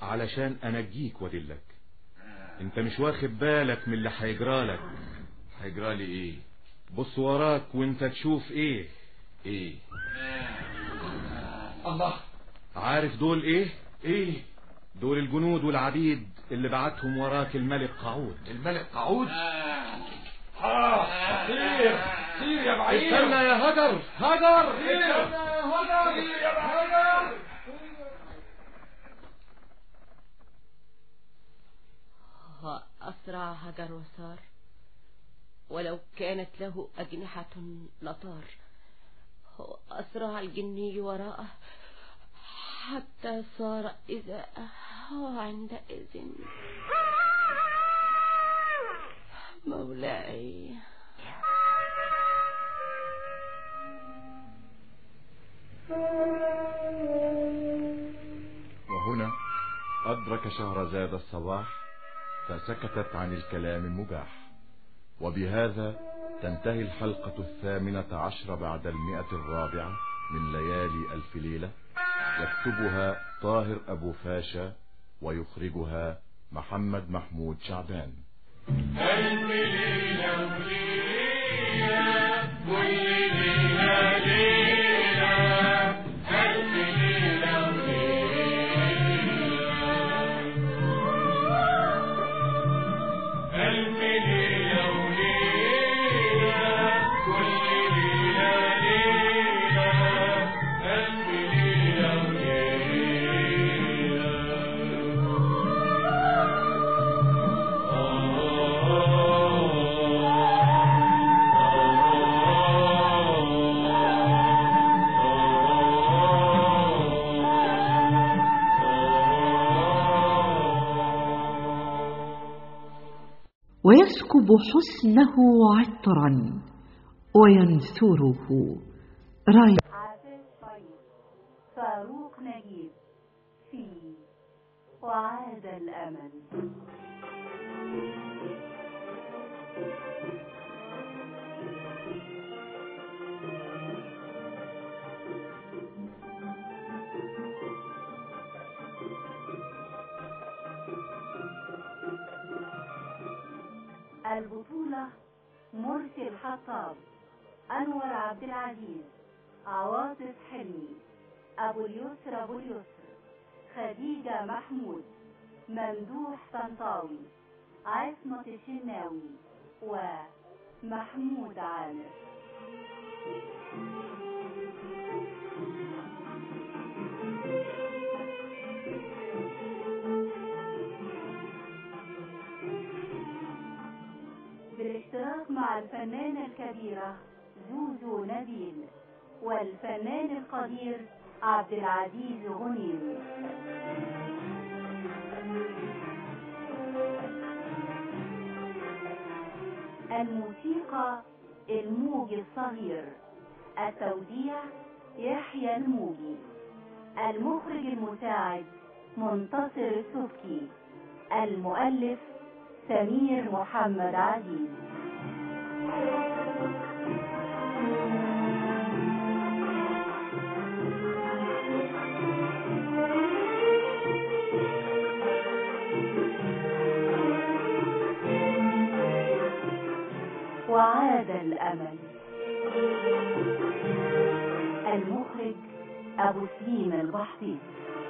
علشان انجيك وادلك انت مش واخد بالك من اللي هيجرالك هيجرالي ايه بص وراك وانت تشوف ايه ايه الله عارف دول ايه ايه دول الجنود والعبيد اللي بعتهم وراك الملك قعود الملك قعود اه سير سير يا بعيد استنى يا هجر هجر سير يا هجر سير يا هجر أسرع هجر وسار ولو كانت له أجنحة لطار أسرع الجني وراءه حتى صار إذا عندئذ مولاي وهنا أدرك شهرزاد الصباح فسكتت عن الكلام المباح وبهذا تنتهي الحلقة الثامنة عشر بعد المئة الرابعة من ليالي ألف ليلة يكتبها طاهر أبو فاشا ويخرجها محمد محمود شعبان ألف ليلة وليلة كل ليلة ليلة ألف ليلة وليلة ألف ليلة وليلة كل ليلة ليلة ألف ليلة ويسكب حسنه عطرا وينثره راي عابد طيب فاروق نجيب في وعاد الأمل البطولة مرسي الحطاب أنور عبد العزيز عواطف حلمي أبو اليسر أبو اليسر خديجة محمود ممدوح طنطاوي عصمة الشناوي ومحمود عامر بالاشتراك مع الفنانة الكبيرة زوزو نبيل والفنان القدير عبد العزيز غنيم الموسيقى الموجي الصغير التوديع يحيى الموجي المخرج المساعد منتصر السبكي المؤلف سمير محمد عزيز وعاد الأمل المخرج أبو سليم البحطي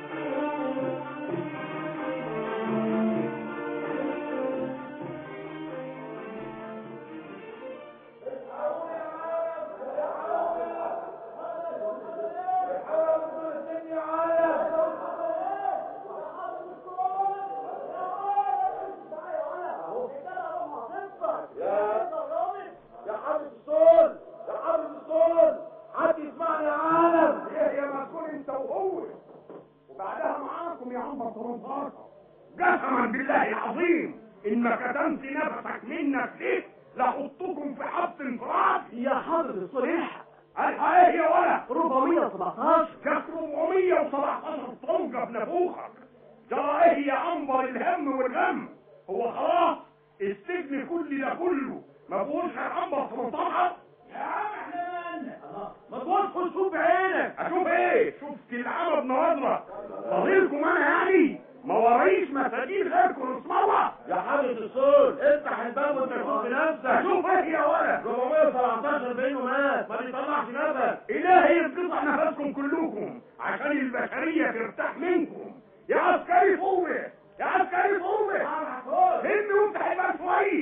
يا حافظ الصول يا حافظ الصول حد يسمعني يا عالم ايه يا مسؤول انت وهو وبعدها معاكم يا عم طرنطاط قسما بالله العظيم ان ما كتمت نفسك منك ليه لاحطكم في حبس انفراد يا حضرة الصريح الحق ايه يا ولا 417 كانت 417 طنجة بنفوخك جرى ايه يا عنبر الهم والغم هو خلاص السجن كل ده كله ما فيهوش غير عنبر 18 يا عم احنا مالنا ما تبص شوف بعينك اشوف ايه شفت العمى بنظرة فضيلكم انا يعني ما وانت شوف بنفسك شوف ايه يا ولد 417 بينه مات ما بيطلعش نفس الهي ينقطع نفسكم كلكم عشان البشريه ترتاح منكم يا عسكري فوقي يا عسكري فوقي همي وافتح الباب شويه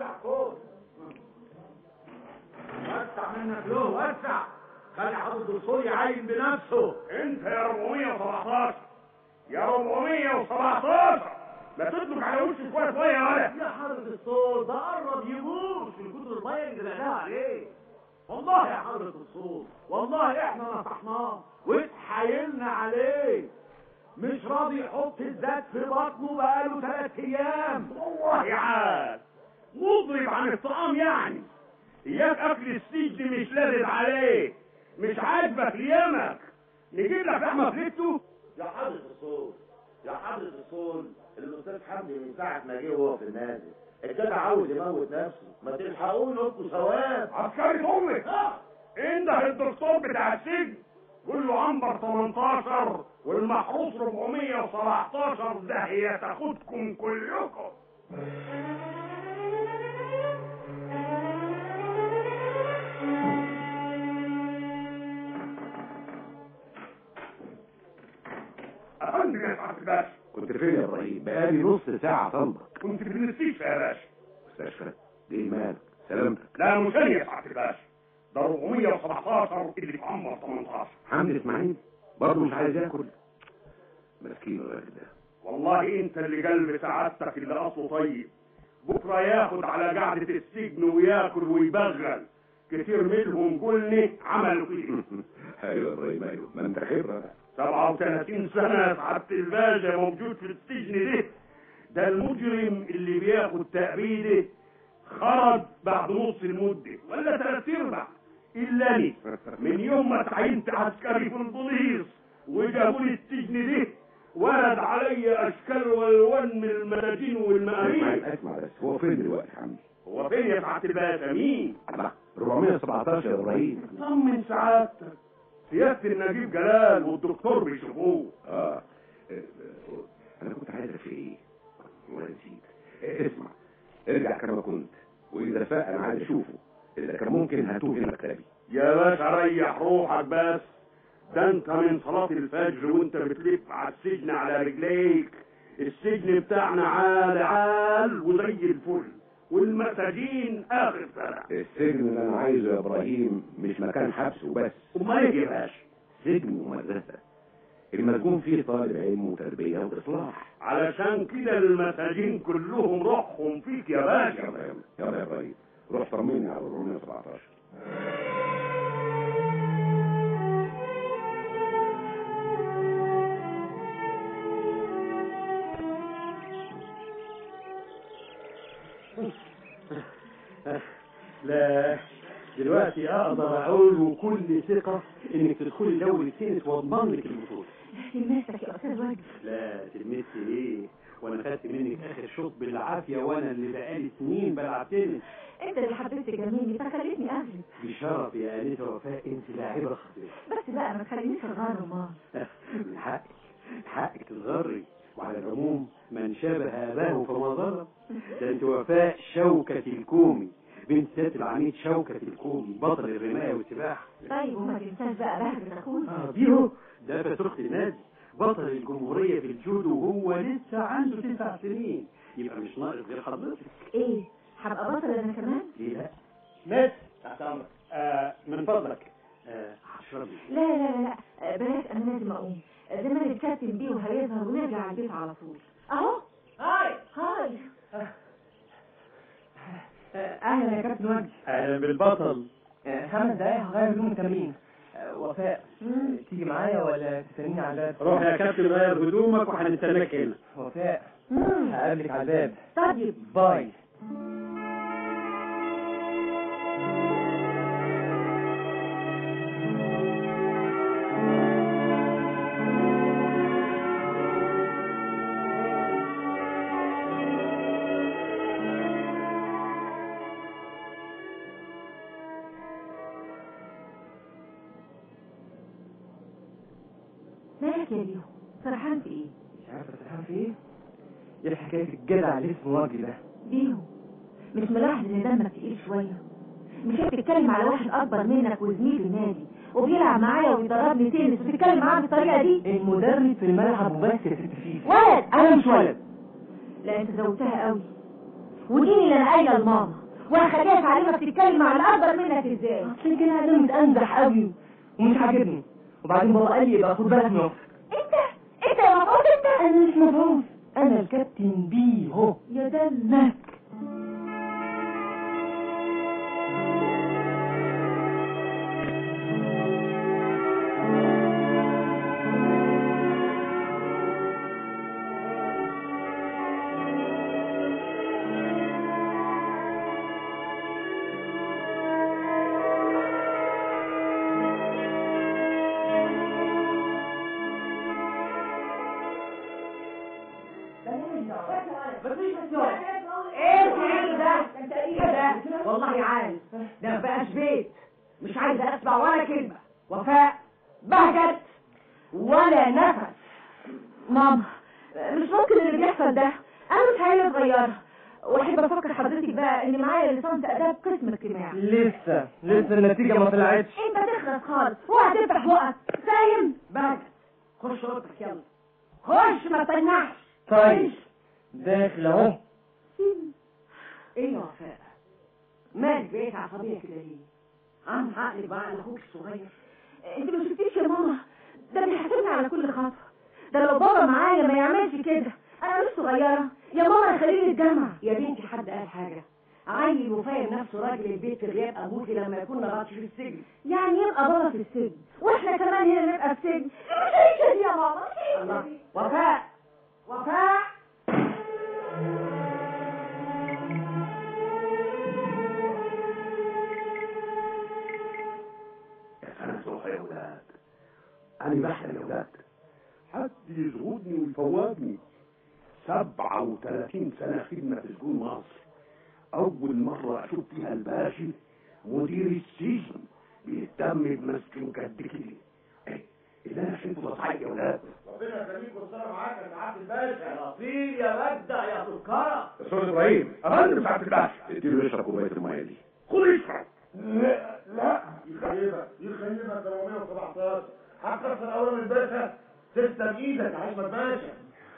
وسع منك له وسع خلي حافظ الدكتور يعين بنفسه انت يا 417 يا 417 ما تطلق على وشك شويه شويه يا ولد يا حضرة الصوت ده قرب يموت من كتر المية اللي دلقناها عليه والله يا حضرة الصوت والله احنا نصحناه واتحايلنا عليه مش راضي يحط الزيت في بطنه بقاله ثلاث ايام والله عاد مضرب عن الطعام يعني اياك اكل السجن مش لازم عليه مش عاجبك ليامك نجيب لك لحمه فليتو يا حضرة الصول يا حضرة الصول الأستاذ حمدي من ساعة ما جه وهو في النازل الجدع عاوز يموت نفسه ما تلحقوه انتوا ثواب عسكري امك انده الدكتور بتاع السجن قول له عنبر 18 والمحروس 417 ده هي تاخدكم كلكم افندم يا سعاده الباشا كنت فين يا ابراهيم بقالي نص ساعة طلبك كنت في المستشفى يا باشا مستشفى ليه مالك سلامتك لا مش أنا يا سعاده الباشا ده 417 اللي في عنبر 18 حمدي اسماعيل برضه مش عايز ياكل مسكين الراجل ده والله انت اللي قلب سعادتك اللي اصله طيب بكره ياخد على قعده السجن وياكل ويبغل كتير منهم قلني عملوا كده ايوه يا ابراهيم ايوه ما انت خبرة 37 سنه يا سعاده الباشا موجود في السجن ده ده المجرم اللي بياخد تأبيده خرج بعد نص المده ولا ثلاث ارباع الا لي من يوم ما تعينت عسكري في البوليس وجابوا لي السجن ده ورد علي اشكال والوان من المساجين اسمع والمقاهي اسمع بس هو فين دلوقتي حمدي هو فين يا سعاده الباشا مين 417 يا ابراهيم طمن سعادتك سياده النجيب جلال والدكتور بيشوفوه اه آه، انا كنت عايزك في ايه وانا نسيت آه، اسمع ارجع كما كنت واذا فاق انا عايز اشوفه اذا كان ممكن هاتوه هنا مكتبي يا باشا ريح روحك بس ده انت من صلاة الفجر وانت بتلف على السجن على رجليك السجن بتاعنا عال عال وزي الفل والمساجين اخر سنة السجن اللي انا عايزه يا ابراهيم مش مكان حبس وبس امال ايه يا باشا سجن ومدرسة المسجون فيه طالب علم وتربية وإصلاح علشان كده المساجين كلهم روحهم فيك يا باشا يلا يلا يلا يا ابراهيم روح طمني على 417 لا دلوقتي اقدر اقول بكل ثقة انك تدخلي دوري التنس واضمن لك البطولة تلمستك يا استاذ وجدي لا تلمسي ايه وانا خدت منك اخر شوط بالعافية وانا اللي بقالي سنين بلعب تنس انت اللي حبيت جميلي فخليتني اهلي بشرف يا انسة وفاء انت لاعبة خطيرة بس بقى ما تخلينيش اتغار امال من حقك حقك تتغري وعلى العموم من شابه اباه فما ظلم ده انت وفاء شوكة الكومي بنت سيادة العميد شوكة الكومي بطل الرماية والسباحة طيب وما تنساش بقى بهجة اخويا اه ديهو ده فتوخة النادي بطل الجمهورية في الجودو وهو لسه عنده تسع سنين يبقى مش ناقص غير حضرتك ايه هبقى بطل انا كمان ليه لا مس تحت امرك آه من فضلك آه، هشرب لي. لا لا لا لا آه، بلاش انا لازم اقوم آه، زمان الكابتن بيه وهيظهر ونرجع على البيت على طول اهو هاي هاي اهلا يا كابتن وجدي اهلا بالبطل آه، خمس دقايق هغير هدوم التمرين آه، وفاء آه، تيجي معايا ولا تستنيني على الباب روح يا كابتن غير هدومك وهنستناك هنا وفاء هقابلك على الباب طيب باي مالك يا ليو فرحان في ايه مش عارفه تفهم في ايه ايه حكايه الجدع اللي اسمه وجدي ده ليو مش ملاحظ ان دمك تقيل شويه مش هي بتتكلم على واحد اكبر منك وزميل في النادي وبيلعب معايا ويدربني تنس وتتكلم معاه بالطريقه دي المدرب في الملعب وبس يا ست فيفي ولد انا مش ولد لا انت زودتها قوي وديني اللي انا قايله لماما وهخليها تعلمك تتكلم مع الاكبر منك ازاي اصل كده انا متأنزح قوي ومش عاجبني وبعدين بابا قال لي يبقى خد بالك من نفسك انت انت يا مفعوص انت انا مش مفعوص انا الكابتن بي هو يا دمك ايه العيل ده؟ انت ايه ده؟ والله عارف ده ما بقاش بيت مش عايزه اسمع ولا كلمه وفاء بهجت ولا نفس ماما مش ممكن اللي بيحصل ده انا مش هي صغيره واحب افكر حضرتك بقى ان معايا ليسانس اداب قسم اجتماعي لسه لسه النتيجة ما طلعتش انت تخلص خالص وهتفتح بقك فاهم بهجت خش اوضتك يلا خش ما تنحش طيب داخل اهو ايه يا وفاء مالك بقيت عصبيه كده ليه عم عقلك بقى على اخوك الصغير انت ما شفتيش يا ماما ده بيحاسبني على كل خطوه ده لو بابا معايا ما يعملش كده انا مش صغيره يا ماما خليني الجامعه يا بنتي حد قال حاجه عيل وفاهم نفسه راجل البيت في غياب ابوكي لما يكون ما بقاش في السجن يعني يبقى بابا في السجن واحنا كمان هنا نبقى في السجن مش هيك دي يا ماما مش هيك الله دي. وفاء وفاء يا سنة صبح يا ولاد أنا بحلم يا ولاد حد يزغدني ويفوقني سبعة وثلاثين سنة خدمة في سجون مصر أول مرة أشوف فيها الباشا مدير السجن بيهتم بمسكن قد كده إيه، اللي أنا شايفه ده صحيح يا ولاد ربنا يخليك والسلام معاك يا سعاده الباشا يا لطيف يا مجدع يا سكره أستاذ إبراهيم أبدا سعادة الباشا اديله يشرب كوباية المية دي خد يشرب لا لا يخيبك يخيبك 417 هتكسر اول الباشا تسلم ايدك يا عشمت باشا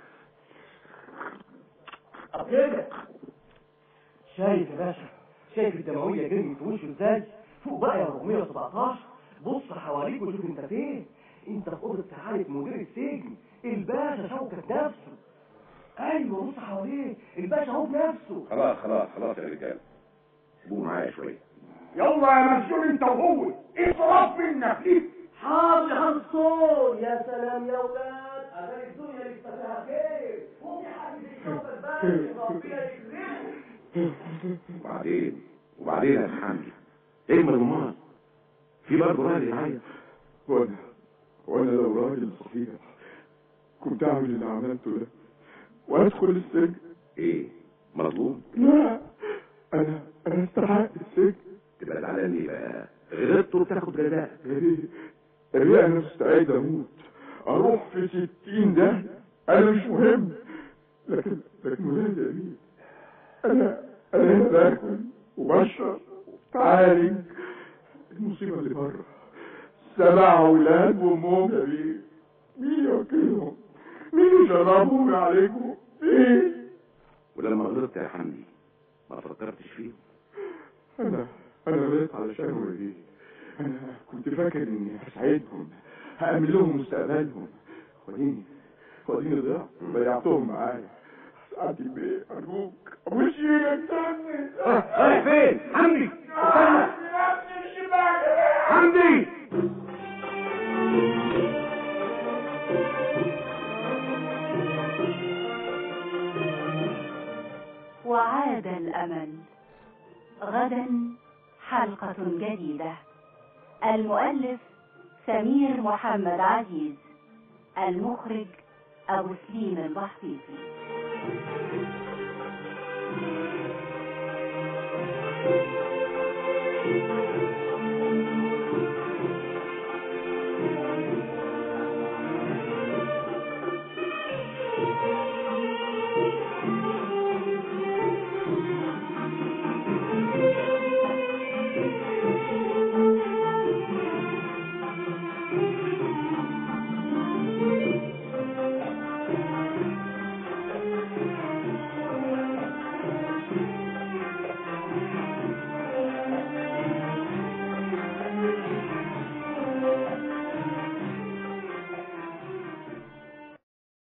طب كده شايف يا باشا شايف الدموية جريت في وشه ازاي فوق بقى يا 417 بص حواليك وشوف انت فين انت في اوضه سعاده مدير السجن الباشا شوكة نفسه ايوه بص حواليك الباشا هو بنفسه خلاص خلاص خلاص يا رجال سيبوه معايا شوية يلا يا مسجون انت وهو اصرف منك ليه حاضر يا هنصور يا سلام يا ولاد اغاني الدنيا لسه فيها خير وفي حد بيشوفك بقى ربنا يكرمه وبعدين وبعدين يا حمدي اجمل امال في برضه راجل يعيط وانا وانا لو راجل صحيح كنت اعمل اللي عملته ده وادخل السجن ايه مظلوم لا انا انا استحق السجن تبقى زعلان ليه بقى غلطت وبتاخد جزاء ليه ليه انا مستعد اموت اروح في ستين ده انا مش مهم لكن لكن ولادي يا أمين انا انا هنا باكل وبشرب وبتعالج المصيبه اللي بره سبع اولاد وامهم يا بيه مين ياكلهم مين يشربهم عليكم مين ولما غلطت يا حمدي ما فكرتش فيه انا انا غلطت علشان ايه انا كنت فاكر اني هساعدهم هأمن لهم مستقبلهم وديني وديني ضعت ضيعتهم معايا سعادة البيه ارجوك ابوس ايدك تاني رايح فين حمدي استنى حمدي وعاد الأمل غدا حلقة جديدة المؤلف سمير محمد عزيز المخرج أبو سليم البحطيطي Thank you.